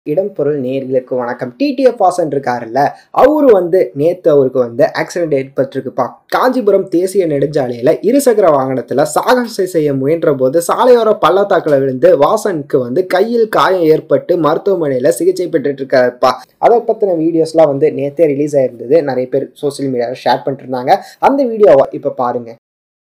இடம் பொருள் நேர்களுக்கு வணக்கம் டிடிஎஃப் வாசன் இருக்காருல்ல அவரு வந்து நேத்து அவருக்கு வந்து ஆக்சிடென்ட் ஏற்பட்டிருக்குப்பா காஞ்சிபுரம் தேசிய நெடுஞ்சாலையில இருசக்கர வாகனத்துல சாகசை செய்ய முயன்ற போது சாலையோர பள்ளத்தாக்குல விழுந்து வாசனுக்கு வந்து கையில் காயம் ஏற்பட்டு மருத்துவமனையில சிகிச்சை பெற்றுட்டு இருக்காருப்பா அதை பத்தின வீடியோஸ்லாம் வந்து நேத்தே ரிலீஸ் ஆயிருந்தது நிறைய பேர் சோசியல் மீடியாவில் ஷேர் பண்ணிட்டு இருந்தாங்க அந்த வீடியோவை இப்ப பாருங்க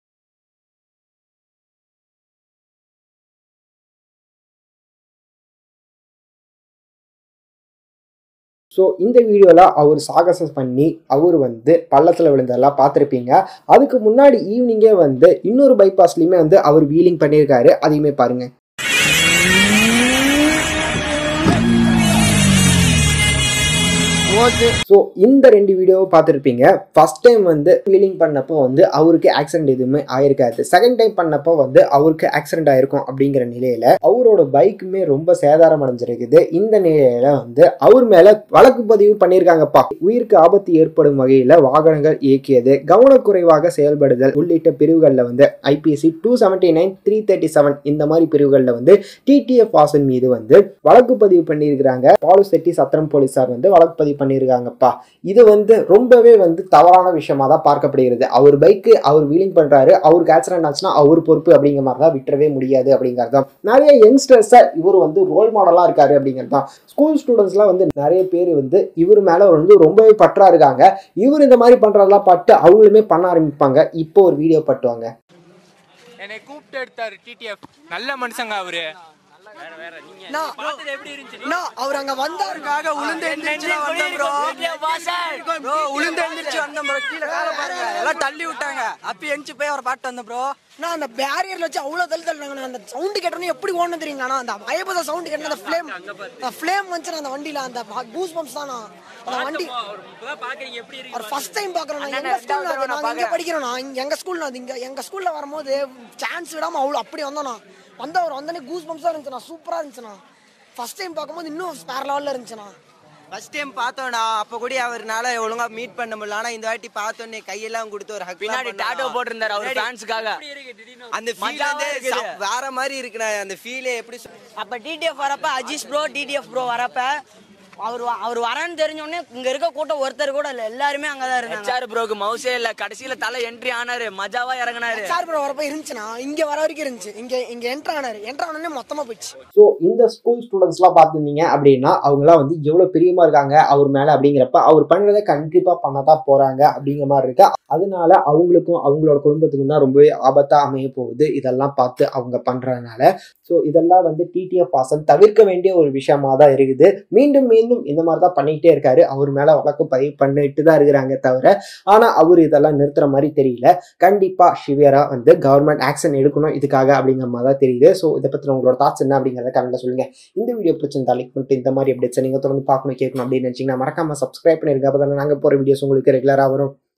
ஸோ இந்த வீடியோவில் அவர் சாகசம் பண்ணி அவர் வந்து பள்ளத்தில் விழுந்ததெல்லாம் பார்த்துருப்பீங்க அதுக்கு முன்னாடி ஈவினிங்கே வந்து இன்னொரு பைபாஸ்லையுமே வந்து அவர் வீலிங் பண்ணியிருக்காரு அதையுமே பாருங்க ஸோ இந்த ரெண்டு வீடியோவை பார்த்துருப்பீங்க ஃபர்ஸ்ட் டைம் வந்து வீலிங் பண்ணப்போ வந்து அவருக்கு ஆக்சிடென்ட் எதுவுமே ஆயிருக்காது செகண்ட் டைம் பண்ணப்போ வந்து அவருக்கு ஆக்சிடென்ட் ஆயிருக்கும் அப்படிங்கிற நிலையில அவரோட பைக்குமே ரொம்ப சேதாரம் அடைஞ்சிருக்குது இந்த நிலையில வந்து அவர் மேல வழக்கு பதிவு பண்ணியிருக்காங்கப்பா உயிருக்கு ஆபத்து ஏற்படும் வகையில வாகனங்கள் இயக்கியது கவனக்குறைவாக செயல்படுதல் உள்ளிட்ட பிரிவுகளில் வந்து IPC two seventy nine three thirty seven இந்த மாதிரி பிரிவுகளில் வந்து டிடிஎஃப் வாசன் மீது வந்து வழக்கு பதிவு பண்ணியிருக்கிறாங்க பாலுசெட்டி சத்திரம் போலீசார் வந்து வழக்கு பதிவு பண்ணியிருக்காங்கப்பா இது வந்து ரொம்பவே வந்து தவறான விஷயமா தான் பார்க்கப்படுகிறது அவர் பைக்கு அவர் வீலிங் பண்றாரு அவருக்கு ஆக்சிடென்ட் ஆச்சுன்னா அவர் பொறுப்பு அப்படிங்கிற மாதிரி தான் விட்டுறவே முடியாது அப்படிங்கிறது தான் நிறைய யங்ஸ்டர்ஸை இவர் வந்து ரோல் மாடலாக இருக்காரு அப்படிங்கிறது தான் ஸ்கூல் ஸ்டூடெண்ட்ஸ்லாம் வந்து நிறைய பேர் வந்து இவர் மேலே வந்து ரொம்பவே பற்றா இருக்காங்க இவர் இந்த மாதிரி பண்றதெல்லாம் பார்த்து அவங்களுமே பண்ண ஆரம்பிப்பாங்க இப்போ ஒரு வீடியோ பட்டுவாங்க என்னை கூப்பிட்டு எடுத்தாரு டிடிஎஃப் நல்ல மனுஷங்க அவரு நான் நான் அவர் அங்க வந்தாருக்காக உளுந்து எந்திரிச்சு வந்தேன் ப்ரோ ப்ரோ உளுந்து எந்திரிச்சு வந்தேன் ப்ரோ கீழே காலை பாருங்க எல்லாம் தள்ளி விட்டாங்க அப்பி எந்திச்சு போய் அவரை பாட்டு வந்தேன் ப்ரோ நான் அந்த பேரியர்ல வச்சு அவ்வளவு தள்ளி தள்ளினாங்க அந்த சவுண்ட் கேட்டோன்னே எப்படி ஓடணும் தெரியுங்களா அந்த பயபத சவுண்ட் கேட்டோம் அந்த ஃப்ளேம் அந்த ஃப்ளேம் வந்துச்சு அந்த வண்டியில அந்த கூஸ் பம்ப்ஸ் தான் நான் அந்த வண்டி அவர் ஃபர்ஸ்ட் டைம் பாக்குறோம் நான் எங்க ஸ்கூல்ல அது நான் இங்க படிக்கிறோம் நான் இங்க எங்க ஸ்கூல்ல அது இங்க எங்க ஸ்கூல்ல வரும்போது சான்ஸ் விடாம அவ்வளவு அப்படி வந்தோம் நான் வந்த அவர் வந்தோடனே கூஸ் பம்ப்ஸா இருந்துச்சுண்ணா சூப்பரா இருந்துச்சுண்ணா ஃபர்ஸ்ட் டைம் பார்க்கும்போது இன்னும் ஸ்பேர் லெவல்ல இருந்துச்சுண்ணா ஃபர்ஸ்ட் டைம் பார்த்தோம்னா அப்ப கூட அவர்னால ஒழுங்கா மீட் பண்ண முடியல ஆனா இந்த வாட்டி பார்த்தோன்னே கையெல்லாம் கொடுத்து ஒரு ஹக் பின்னாடி டாட்டோ போட்டிருந்தாரு அவர் ஃபேன்ஸ்க்காக அந்த ஃபீல் வந்து ச- வேற மாதிரி இருக்குண்ணா அந்த ஃபீலே எப்படி சொல்- அப்ப டிடிஎஃப் வரப்ப அஜீஷ் ப்ரோ டிடிஎஃப் ப்ரோ வரப்ப அவர் வ- அவர் வரேன்னு தெரிஞ்ச உடனே இங்க இருக்க கூட்டம் ஒருத்தர் கூட இல்ல எல்லாருமே அங்கதான் இருந்தாங்க ஹெச்ஆர் ப்ரோக்கு மவுசே இல்ல கடைசியில தலை என்ட்ரி ஆனாரு மஜாவா இறங்குனாரு சார் ப்ரோ வரப்ப இருந்துச்சுண்ணா இங்க வர வரைக்கும் இருந்துச்சு இங்க இங்க என்ட்ரு ஆனாரு என்ட்ரு ஆனோடனே மொத்தமா போயிடுச்சு ஸோ இந்த ஸ்கூல் ஸ்டூடெண்ட்ஸ்லாம் பார்த்துருந்தீங்க அப்படின்னா அவங்களாம் வந்து எவ்வளோ பிரியமா இருக்காங்க அவர் மேலே அப்படிங்கிறப்ப அவர் பண்ணுறதை கண்டிப்பாக பண்ண தான் போகிறாங்க அப்படிங்கிற மாதிரி இருக்கு அதனால அவங்களுக்கும் அவங்களோட குடும்பத்துக்கும் தான் ரொம்பவே ஆபத்தாக அமைய போகுது இதெல்லாம் பார்த்து அவங்க பண்ணுறதுனால ஸோ இதெல்லாம் வந்து டிடிஎஃப் வாசன் தவிர்க்க வேண்டிய ஒரு விஷயமா தான் இருக்குது மீண்டும் மீண்டும் இந்த மாதிரி தான் பண்ணிக்கிட்டே இருக்காரு அவர் மேலே வழக்கு பதிவு பண்ணிட்டு தான் இருக்கிறாங்க தவிர ஆனால் அவர் இதெல்லாம் நிறுத்துற மாதிரி தெரியல கண்டிப்பாக சிவியரா வந்து கவர்மெண்ட் ஆக்ஷன் எடுக்கணும் இதுக்காக அப்படிங்கிற மாதிரி தான் தெரியுது ஸோ இதை பற்றி உங்களோட தாட்ஸ் என்ன அப்படிங்கிறத கமெண்ட்ல சொல்லுங்க இந்த வீடியோ பிடிச்சிருந்தா லைக் பண்ணிட்டு இந்த மாதிரி அப்டேட்ஸ் நீங்கள் தொடர்ந்து பார்க்கணும் கேட்கணும் அப்படின்னு நினச்சிங்கன்னா மறக்காம சப்ஸ்கிரைப் பண்ணிருங்க அப்போ தானே நாங்கள் போகிற வீடியோஸ் உங்களுக்கு ரெகுலராக வரும்